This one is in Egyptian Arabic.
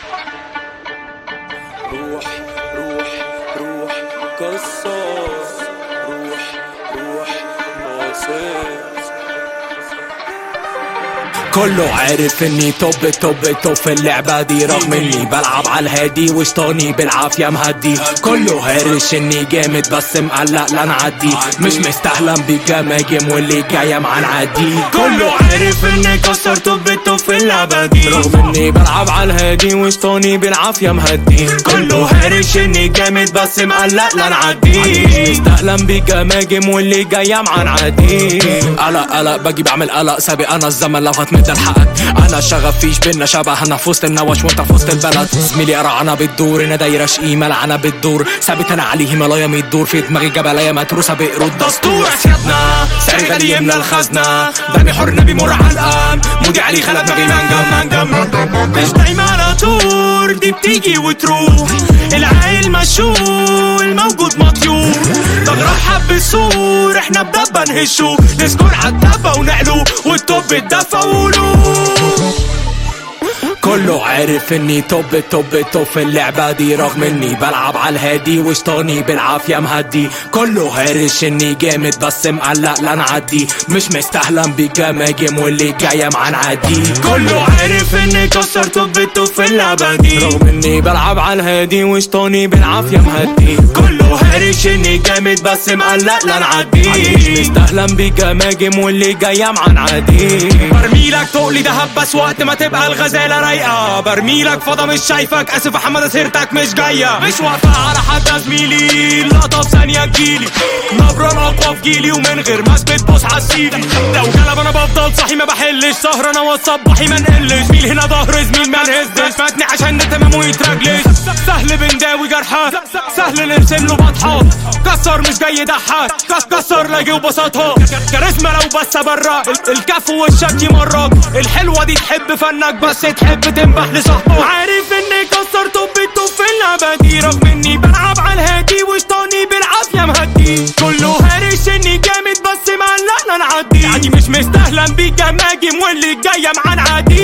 روح روح روح قصص روح روح باصص كله عارف اني توب توب توب في اللعبة دي رغم اني بلعب على الهادي وشطاني بالعافية مهدي كله هارش اني جامد بس مقلق لا نعدي مش مستهلا بجماجم واللي جاية مع نعدي كله عارف اني كسر توب توب في اللعبة دي رغم اني بلعب على الهادي وشطاني بالعافية مهدي كله هارش اني جامد بس مقلق لا نعدي مش مستهلا بجماجم واللي جاية مع نعدي قلق قلق باجي بعمل قلق سابق انا الزمن لو هتمد الحقك انا الشغف فيش بينا شبه انا في وسط النوش وانت في وسط البلد زميلي قرع انا بتدور انا دايره شقيمه لعنه بتدور ثابت انا عليه هيمالايا ميدور في دماغي جبلايه متروسه بقرود دستور اسيادنا ساري غالي يملى الخزنه دمي حر نبي مر على القام مودي عليه خلى دماغي منجم منجم مش دايما على طول دي بتيجي وتروح العيل مشهور الموجود مطيور تجرح حب السور احنا بدبة نهشه نسكن عالدفة ونعلو والتوب الدفة وقولوا كله عارف اني توب توب توب في اللعبة دي رغم اني بلعب على الهادي وشطاني بالعافية مهدي كله هارش اني جامد بس مقلق لا نعدي مش مستهلا بجماجم واللي جاية مع نعدي كله عارف اني كسر توب توب في اللعبة دي رغم اني بلعب على الهادي وشطاني بالعافية مهدي كله هارش اني جامد بس مقلق لا نعدي مش مستهلا بجماجم واللي جاية مع نعدي برميلك تقلي دهب بس وقت ما تبقى الغزالة رايقة برميلك فضا مش شايفك اسف يا حمادة سيرتك مش جاية مش واقفة على حد يا زميلي اللقطة في ثانية تجيلي نبرة أنا اقوى في جيلي ومن غير ما اثبت بص على السيدي لو جلب انا بفضل صاحي ما بحلش سهر انا والصباحي ما نقلش زميل هنا ظهر زميل ما نهزش فاتني عشان نتمم ويترجلش سهل بنداوي جرحات سهل نرسم له بطحات كسر مش جاي ضحك كس- كسر لاجي وبساطها كاريزما لو بس برا ال- الكف والشك يمرك الحلوة دي تحب فنك بس تحب تنبح لصاحبه عارف اني كسر توب التوب في اللعبة دي رغم اني بلعب على الهادي وشطاني بالعافية مهدي كله هارش اني جامد بس معلقنا نعدي يعني مش مستهلا بجماجم واللي جاية معانا عادي